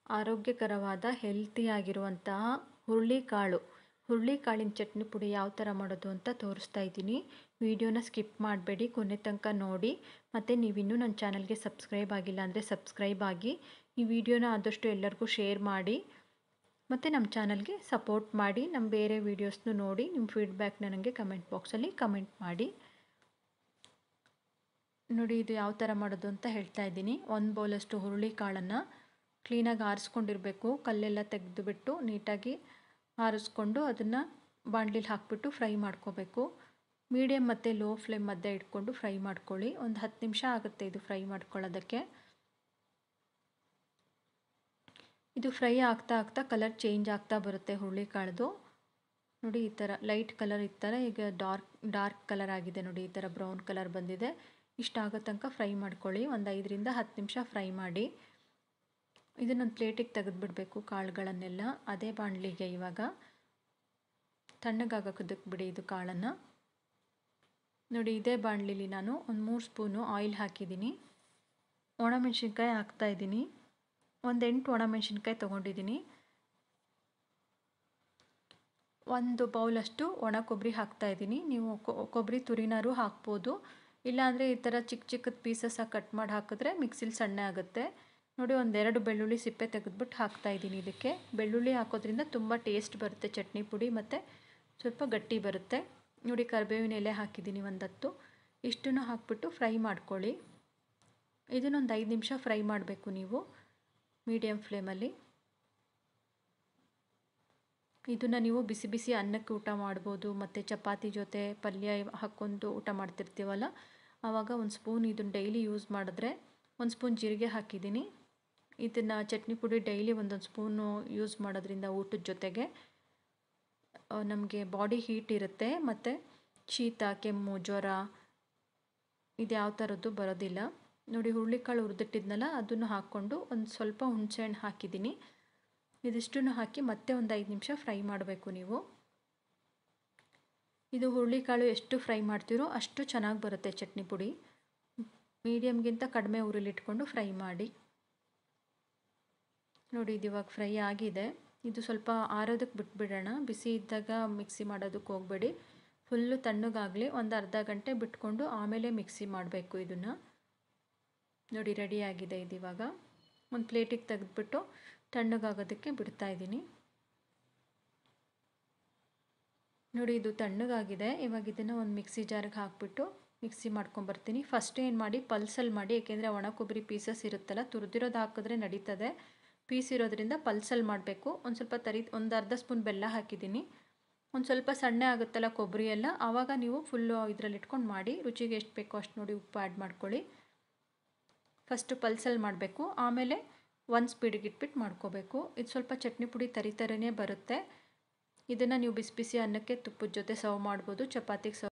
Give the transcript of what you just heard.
ಆರೋಗ್ಯಕರವಾದ ಹೆಲ್ತಿಯಾಗಿರುವಂತಹ ಹುರುಳಿಕಾಳು ಹುರುಳಿಕಾಳಿನ ಚಟ್ನಿ ಪುಡಿ ಯಾವ ಥರ ಮಾಡೋದು ಅಂತ ತೋರಿಸ್ತಾ ಇದ್ದೀನಿ ವಿಡಿಯೋನ ಸ್ಕಿಪ್ ಮಾಡಬೇಡಿ ಕೊನೆ ತನಕ ನೋಡಿ ಮತ್ತು ನೀವಿನ್ನೂ ನನ್ನ ಚಾನಲ್ಗೆ ಸಬ್ಸ್ಕ್ರೈಬ್ ಆಗಿಲ್ಲ ಅಂದರೆ ಸಬ್ಸ್ಕ್ರೈಬ್ ಆಗಿ ಈ ವಿಡಿಯೋನ ಆದಷ್ಟು ಎಲ್ಲರಿಗೂ ಶೇರ್ ಮಾಡಿ ಮತ್ತು ನಮ್ಮ ಚಾನಲ್ಗೆ ಸಪೋರ್ಟ್ ಮಾಡಿ ನಮ್ಮ ಬೇರೆ ವೀಡಿಯೋಸ್ನು ನೋಡಿ ನಿಮ್ಮ ಫೀಡ್ಬ್ಯಾಕ್ನ ನನಗೆ ಕಮೆಂಟ್ ಬಾಕ್ಸಲ್ಲಿ ಕಮೆಂಟ್ ಮಾಡಿ ನೋಡಿ ಇದು ಯಾವ ಥರ ಮಾಡೋದು ಅಂತ ಹೇಳ್ತಾ ಇದ್ದೀನಿ ಒಂದು ಬೌಲಷ್ಟು ಹುರುಳಿ ಕಾಳನ್ನು ಕ್ಲೀನಾಗಿ ಆರಿಸ್ಕೊಂಡಿರಬೇಕು ಕಲ್ಲೆಲ್ಲ ತೆಗೆದುಬಿಟ್ಟು ನೀಟಾಗಿ ಆರಿಸ್ಕೊಂಡು ಅದನ್ನು ಬಾಣಲಿಲಿ ಹಾಕಿಬಿಟ್ಟು ಫ್ರೈ ಮಾಡ್ಕೋಬೇಕು ಮೀಡಿಯಮ್ ಮತ್ತು ಲೋ ಫ್ಲೇಮ್ ಮಧ್ಯೆ ಇಟ್ಕೊಂಡು ಫ್ರೈ ಮಾಡ್ಕೊಳ್ಳಿ ಒಂದು ಹತ್ತು ನಿಮಿಷ ಆಗುತ್ತೆ ಇದು ಫ್ರೈ ಮಾಡ್ಕೊಳ್ಳೋದಕ್ಕೆ ಇದು ಫ್ರೈ ಆಗ್ತಾ ಆಗ್ತಾ ಕಲರ್ ಚೇಂಜ್ ಆಗ್ತಾ ಬರುತ್ತೆ ಹುರುಳಿಕಾಳ್ದು ನೋಡಿ ಈ ಥರ ಲೈಟ್ ಕಲರ್ ಇತ್ತರ ಈಗ ಡಾರ್ಕ್ ಡಾರ್ಕ್ ಕಲರ್ ಆಗಿದೆ ನೋಡಿ ಈ ಥರ ಬ್ರೌನ್ ಕಲರ್ ಬಂದಿದೆ ಇಷ್ಟಾಗೋ ತನಕ ಫ್ರೈ ಮಾಡ್ಕೊಳ್ಳಿ ಒಂದು ಐದರಿಂದ ಹತ್ತು ನಿಮಿಷ ಫ್ರೈ ಮಾಡಿ ಇದನ್ನೊಂದು ಪ್ಲೇಟಿಗೆ ತೆಗೆದುಬಿಡಬೇಕು ಕಾಳುಗಳನ್ನೆಲ್ಲ ಅದೇ ಬಾಣಲಿಗೆ ಇವಾಗ ತಣ್ಣಗಾಗೋದಕ್ಕೆ ಬಿಡಿ ಇದು ಕಾಳನ್ನು ನೋಡಿ ಇದೇ ಬಾಣಲಿಲಿ ನಾನು ಒಂದು ಮೂರು ಸ್ಪೂನು ಆಯಿಲ್ ಹಾಕಿದ್ದೀನಿ ಒಣಮೆಣ್ಸಿನ್ಕಾಯಿ ಹಾಕ್ತಾಯಿದ್ದೀನಿ ಒಂದು ಎಂಟು ಒಣಮೆಣ್ಸಿನ್ಕಾಯಿ ತೊಗೊಂಡಿದ್ದೀನಿ ಒಂದು ಬೌಲಷ್ಟು ಒಣ ಕೊಬ್ಬರಿ ಹಾಕ್ತಾಯಿದ್ದೀನಿ ನೀವು ಕೊಬ್ಬರಿ ತುರಿನಾರು ಹಾಕ್ಬೋದು ಇಲ್ಲಾಂದರೆ ಈ ಥರ ಚಿಕ್ಕ ಚಿಕ್ಕದ ಪೀಸಸ್ಸಾಗಿ ಕಟ್ ಮಾಡಿ ಹಾಕಿದ್ರೆ ಮಿಕ್ಸಿಲಿ ಸಣ್ಣ ಆಗುತ್ತೆ ನೋಡಿ ಒಂದೆರಡು ಬೆಳ್ಳುಳ್ಳಿ ಸಿಪ್ಪೆ ತೆಗೆದ್ಬಿಟ್ಟು ಹಾಕ್ತಾಯಿದ್ದೀನಿ ಇದಕ್ಕೆ ಬೆಳ್ಳುಳ್ಳಿ ಹಾಕೋದ್ರಿಂದ ತುಂಬ ಟೇಸ್ಟ್ ಬರುತ್ತೆ ಚಟ್ನಿ ಪುಡಿ ಮತ್ತು ಸ್ವಲ್ಪ ಗಟ್ಟಿ ಬರುತ್ತೆ ನೋಡಿ ಕರಿಬೇವಿನ ಎಲೆ ಹಾಕಿದ್ದೀನಿ ಒಂದು ಹತ್ತು ಇಷ್ಟನ್ನು ಹಾಕ್ಬಿಟ್ಟು ಫ್ರೈ ಮಾಡ್ಕೊಳ್ಳಿ ಇದನ್ನೊಂದು ಐದು ನಿಮಿಷ ಫ್ರೈ ಮಾಡಬೇಕು ನೀವು ಮೀಡಿಯಮ್ ಫ್ಲೇಮಲ್ಲಿ ಇದನ್ನು ನೀವು ಬಿಸಿ ಬಿಸಿ ಅನ್ನಕ್ಕೆ ಊಟ ಮಾಡ್ಬೋದು ಮತ್ತು ಚಪಾತಿ ಜೊತೆ ಪಲ್ಯ ಹಾಕ್ಕೊಂಡು ಊಟ ಮಾಡ್ತಿರ್ತೀವಲ್ಲ ಆವಾಗ ಒಂದು ಸ್ಪೂನ್ ಇದನ್ನು ಡೈಲಿ ಯೂಸ್ ಮಾಡಿದ್ರೆ ಒಂದು ಸ್ಪೂನ್ ಜೀರಿಗೆ ಹಾಕಿದ್ದೀನಿ ಇದನ್ನು ಚಟ್ನಿ ಪುಡಿ ಡೈಲಿ ಒಂದೊಂದು ಸ್ಪೂನು ಯೂಸ್ ಮಾಡೋದ್ರಿಂದ ಊಟದ ಜೊತೆಗೆ ನಮಗೆ ಬಾಡಿ ಹೀಟ್ ಇರುತ್ತೆ ಮತ್ತು ಶೀತ ಕೆಮ್ಮು ಜ್ವರ ಇದು ಯಾವ ಥರದ್ದು ಬರೋದಿಲ್ಲ ನೋಡಿ ಹುರುಳಿಕಾಳು ಹುರಿದಿಟ್ಟಿದ್ನಲ್ಲ ಅದನ್ನು ಹಾಕ್ಕೊಂಡು ಒಂದು ಸ್ವಲ್ಪ ಹುಣಸೆಹಣ್ಣು ಹಾಕಿದ್ದೀನಿ ಇದಿಷ್ಟನ್ನು ಹಾಕಿ ಮತ್ತೆ ಒಂದು ಐದು ನಿಮಿಷ ಫ್ರೈ ಮಾಡಬೇಕು ನೀವು ಇದು ಹುರುಳಿಕಾಳು ಎಷ್ಟು ಫ್ರೈ ಮಾಡ್ತೀರೋ ಅಷ್ಟು ಚೆನ್ನಾಗಿ ಬರುತ್ತೆ ಚಟ್ನಿ ಪುಡಿ ಮೀಡಿಯಮ್ಗಿಂತ ಕಡಿಮೆ ಉರಿಲಿಟ್ಕೊಂಡು ಫ್ರೈ ಮಾಡಿ ನೋಡಿ ಇದು ಇವಾಗ ಫ್ರೈ ಆಗಿದೆ ಇದು ಸ್ವಲ್ಪ ಆರೋದಕ್ಕೆ ಬಿಟ್ಬಿಡೋಣ ಬಿಸಿ ಇದ್ದಾಗ ಮಿಕ್ಸಿ ಮಾಡೋದಕ್ಕೆ ಹೋಗಬೇಡಿ ಫುಲ್ಲು ತಣ್ಣಗಾಗಲಿ ಒಂದು ಅರ್ಧ ಗಂಟೆ ಬಿಟ್ಕೊಂಡು ಆಮೇಲೆ ಮಿಕ್ಸಿ ಮಾಡಬೇಕು ಇದನ್ನು ನೋಡಿ ರೆಡಿಯಾಗಿದೆ ಇದು ಇವಾಗ ಒಂದು ಪ್ಲೇಟಿಗೆ ತೆಗೆದ್ಬಿಟ್ಟು ತಣ್ಣಗಾಗೋದಕ್ಕೆ ಬಿಡ್ತಾ ಇದ್ದೀನಿ ನೋಡಿ ಇದು ತಣ್ಣಗಾಗಿದೆ ಇವಾಗ ಇದನ್ನು ಒಂದು ಮಿಕ್ಸಿ ಜಾರಿಗೆ ಹಾಕಿಬಿಟ್ಟು ಮಿಕ್ಸಿ ಮಾಡ್ಕೊಂಬರ್ತೀನಿ ಫಸ್ಟ್ ಏನು ಮಾಡಿ ಪಲ್ಸಲ್ಲಿ ಮಾಡಿ ಏಕೆಂದರೆ ಒಣ ಕೊಬ್ಬರಿ ಪೀಸಸ್ ಇರುತ್ತಲ್ಲ ತುರಿದಿರೋದು ಹಾಕಿದ್ರೆ ನಡೀತದೆ ಪೀಸ್ ಇರೋದ್ರಿಂದ ಪಲ್ಸಲ್ಲಿ ಮಾಡಬೇಕು ಒಂದು ಸ್ವಲ್ಪ ತರಿ ಒಂದು ಅರ್ಧ ಸ್ಪೂನ್ ಬೆಲ್ಲ ಹಾಕಿದ್ದೀನಿ ಒಂದು ಸ್ವಲ್ಪ ಸಣ್ಣ ಆಗುತ್ತಲ್ಲ ಕೊಬ್ಬರಿ ಎಲ್ಲ ಆವಾಗ ನೀವು ಫುಲ್ಲು ಇದರಲ್ಲಿ ಇಟ್ಕೊಂಡು ಮಾಡಿ ರುಚಿಗೆ ಎಷ್ಟು ಬೇಕೋ ಅಷ್ಟು ನೋಡಿ ಉಪ್ಪು ಆ್ಯಡ್ ಮಾಡ್ಕೊಳ್ಳಿ ಫಸ್ಟು ಪಲ್ಸಲ್ಲಿ ಮಾಡಬೇಕು ಆಮೇಲೆ ಒಂದು ಸ್ಪೀಡಿಗೆ ಇಟ್ಬಿಟ್ಟು ಮಾಡ್ಕೋಬೇಕು ಇದು ಸ್ವಲ್ಪ ಚಟ್ನಿ ಪುಡಿ ತರಿ ತರಿನೇ ಬರುತ್ತೆ ಇದನ್ನು ನೀವು ಬಿಸಿ ಬಿಸಿ ಅನ್ನಕ್ಕೆ ತುಪ್ಪದ ಜೊತೆ ಸರ್ವ್ ಮಾಡ್ಬೋದು ಚಪಾತಿಗೆ ಸರ್ವ್